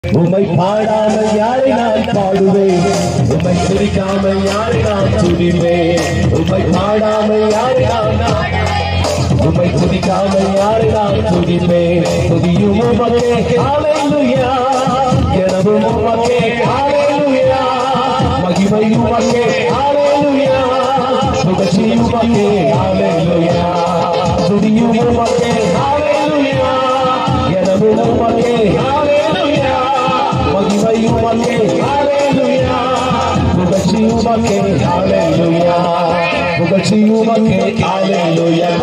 உம்மை பாடாமல் யாரை நான் பாடுவேன் உம்மை துதிக்காமல் யாரை நான் துதிப்பேன் உம்மை பாடாமல் யாரை நான் உம்மை துதிக்காமல் யாரை நான் துதிப்பேன் துதியும் உமக்கே ஹalleluya எனவும் உமக்கே ஹalleluya மகிமையும் உமக்கே ஹalleluya புகழ்ச்சியும் உமக்கே ஹalleluya துதியும் உமக்கே ஹalleluya எனவும் உமக்கே ஹalleluya மகிமையும் உமக்கே ஹalleluya புகழ்ச்சியும் உமக்கே ஹalleluya புகழ்ச்சியும் உமக்கே ஹalleluya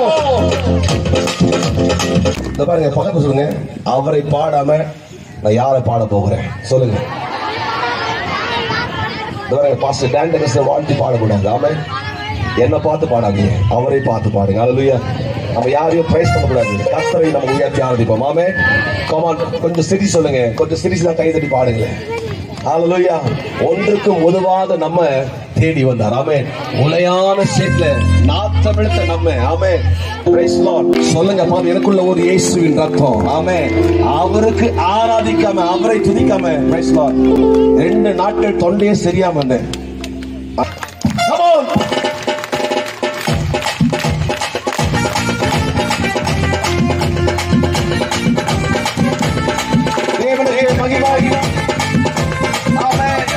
இந்த பாருங்க பக்கத்துல சொல்லுங்க அவரை பாடாம நான் யாரை பாட போகிறேன் சொல்லுங்க இந்த பாருங்க பாஸ்டர் டேண்டகஸ் வாழ்த்து பாடக்கூடாது ஆமே என்ன பார்த்து பாடாதீங்க அவரை பார்த்து பாடுங்க அல்லையா நம்ம யாரையும் பிரைஸ் பண்ணக்கூடாது கத்தரை நம்ம உயர்த்தி ஆரம்பிப்போம் ஆமே கமான் கொஞ்சம் சிரி சொல்லுங்க கொஞ்சம் சிரிச்சு தான் கைதட்டி பாடுங்க ஹalleluya ஒன்றுக்கும் உதவாத நம்ம தேடி வந்தார் ஆமே உலையான சேட்ல நாத்தமிழ்த்த நம்ம ஆமே பிரைஸ் லார்ட் சொல்லுங்க பாரு எனக்குள்ள ஒரு இயேசுவின் ரத்தம் ஆமே அவருக்கு ஆராதிக்காம அவரை துதிக்காம பிரைஸ் லார்ட் ரெண்டு நாட்கள் தொண்டையே சரியாம இருந்தேன் Come on. தேவனுக்கு மகிமை ஆமென்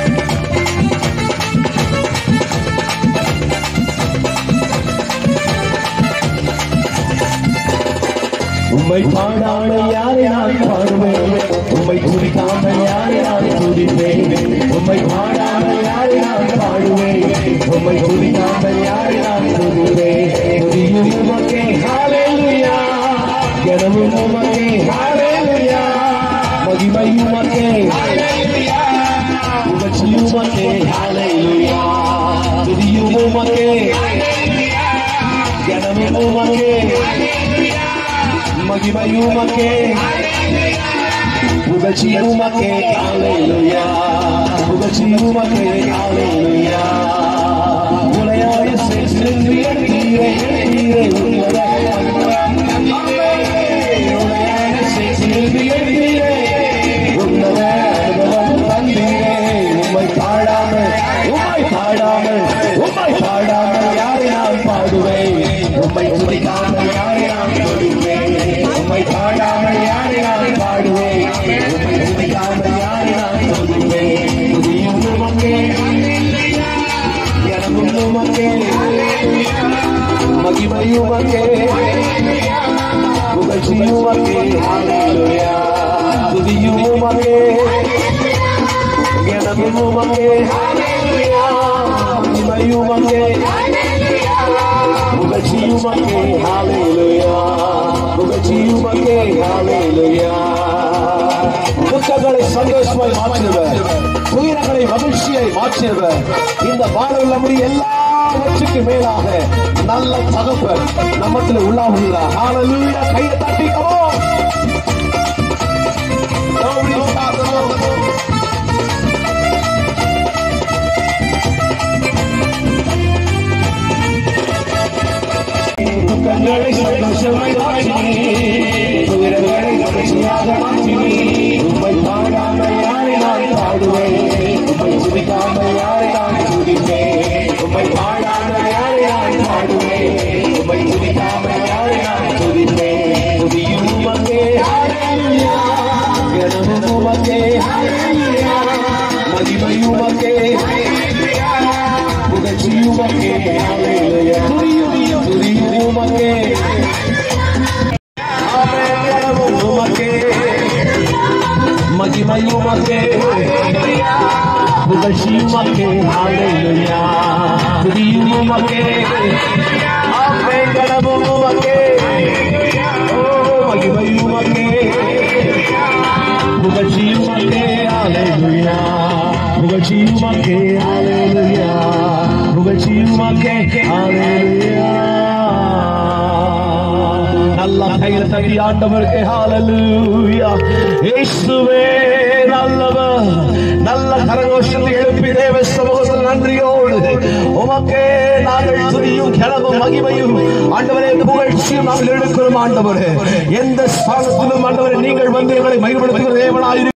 உம்மை பாடாமல் யாரை நான் பாடுவேன் உம்மை துதிக்காமல் யாரை நான் துதிப்பேன் உம்மை பாடாமல் யாரை நான் பாடுவேன் உம்மை துதிக்காமல் யாரை நான் துதிப்பேன் துதியும் உமக்கே ஹalleluya கனவும் உமக்கே ஹalleluya மகிமையும் உமக்கே ஹalleluya புகழ்ச்சியும் உமக்கே ஹalleluya துதியும் உமக்கே ஹalleluya கனவும் உமக்கே மகிமையுமக்கே புகழ்ச்சியுமக்கே ஹalleluya புகழ்ச்சியுமக்கே ஹalleluya உலையாய சென்று எடுத்தீரே எடுத்தீரே உன்னத உலையாய சென்று எடுத்தீரே உன்னத அனுபவம் தந்தீரே உம்மை பாடாமல் உம்மை பாடாமல் உம்மை பாடாமல் யாரை நான் பாடுவேன் உம்மை துதிக்காமல் யாரை நான் தொடுவேன் உம்மை பாடாமல் யாரை நான் பாடுவேன் உம்மை துதிக்காமல் யாரை நான் தொடுவேன் துதியும் உமக்கே எனக்கும் உமக்கே மகிமையும் உமக்கே புகழ்ச்சியும் உமக்கே ஹalleluya துதியும் உமக்கே எனக்கும் உமக்கே ஹalleluya மகிமையும் உமக்கே புகழ்ச்சியுமக்கே ஹalleluya புகழ்ச்சியுமக்கே ஹalleluya துக்கங்களை சந்தோஷமாய் மாற்றினவர் துயரங்களை மகிழ்ச்சியை மாற்றினவர் இந்த வாழ்வில் நம்முடைய எல்லாவற்றுக்கு மேலாக நல்ல தகப்பர் நம்மத்தில் உள்ளாகுகிறார் ஹalleluya கையை தட்டி கமோ துக்கங்களை சந்தோஷமாய் மாற்றி துயரங்களை மகிழ்ச்சியாக மாற்றி உம்மை பாடாமல் யாரை நான் பாடுவேன் உம்மை துதிக்காமல் யாரை நான் துதிப்பேன் உம்மை பாடாமல் யாரை நான் பாடுவேன் உம்மை துதிக்காமல் யாரை நான் துதிப்பேன் துதியும் உமக்கே ஹalleluya கனவும் உமக்கே ஹalleluya மகிமையும் உமக்கே புகழ்ச்சியும் உமக்கே ஹalleluya துதியும் துதியும் உமக்கே ஆமென் கனவும் உமக்கே மகிமையும் உமக்கே புகழ்ச்சியும் உமக்கே ஹalleluya துதியும் உமக்கே ஆமென் கனவும் உமக்கே ஓ மகிமையும் உமக்கே புகழ்ச்சியும் உமக்கே ஹalleluya புகழ்ச்சியும் உமக்கே ஹalleluya புகழ்ச்சியும் உமக்கே ஹalleluya நல்ல கையில தட்டி ஆண்டவருக்கு ஹalleluya இயேசுவே நல்லவர் நல்ல கரகோஷத்தை எழுப்பி தேவ சமூகத்தில் நன்றியோடு உமக்கே நாங்கள் துதியும் கிளம்பும் மகிமையும் ஆண்டவரே புகழ்ச்சியும் நாங்கள் எடுக்கிறோம் ஆண்டவரே எந்த ஸ்தானத்திலும் ஆண்டவரே நீங்கள் வந்து எங்களை மகிழ்படுத்துகிற தேவனாயிரு